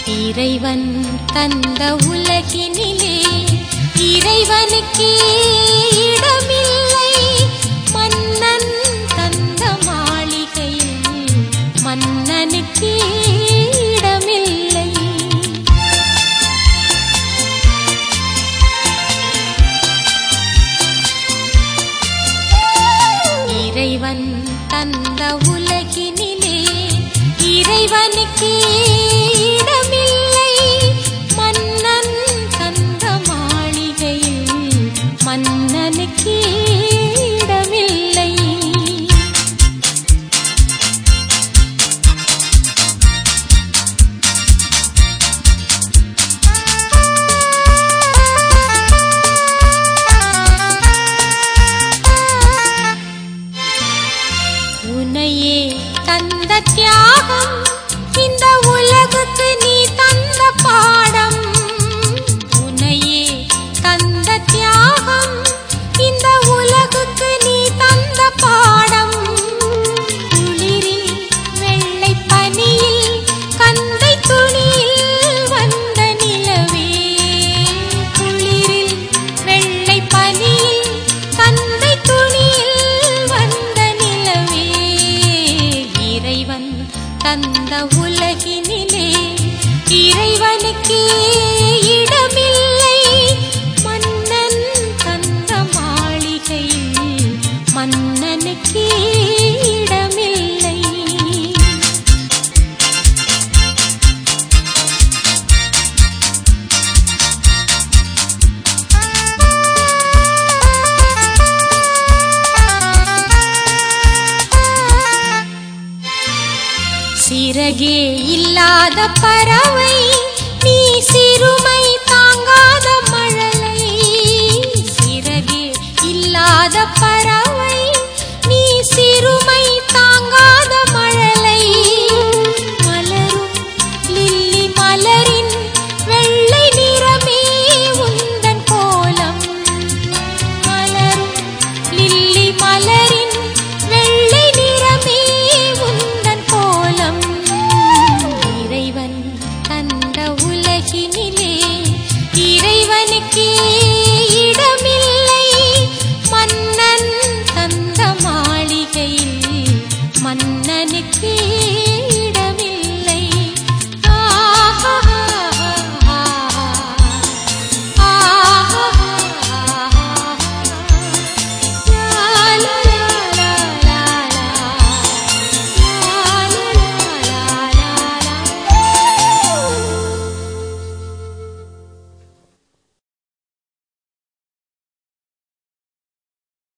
இறைவன் தந்த உலகினிலே இறைவனுக்கே இடமில்லை மன்னன் தந்த மாளிகையில் மன்னனுக்கே இடமில்லை இறைவன் தந்த உலகினிலே இறைவனுக்கே இடமில்லை மன்னன் தந்த மாளிகையில் மன்னனுக்கே இடமில்லை உனையே தந்த தியாகம் இந்த உலகுக்கு நீ தந்த பாடம் உனையே தந்த தியாகம் இந்த உலகுக்கு நீ தந்த பாடம் குளிரில் வெள்ளை பனியில் கந்தை துணியில் வந்த நிலவே குளிரில் வெள்ளை பனியில் கந்தை துணியில் வந்த நிலவே இறைவன் தந்த உலகினிலே இறைவனுக்கே இடமில்லை மன்னன் தந்த மாளிகையில் மன்னனுக்கே இடமில்லை சிறகே இல்லாத பறவை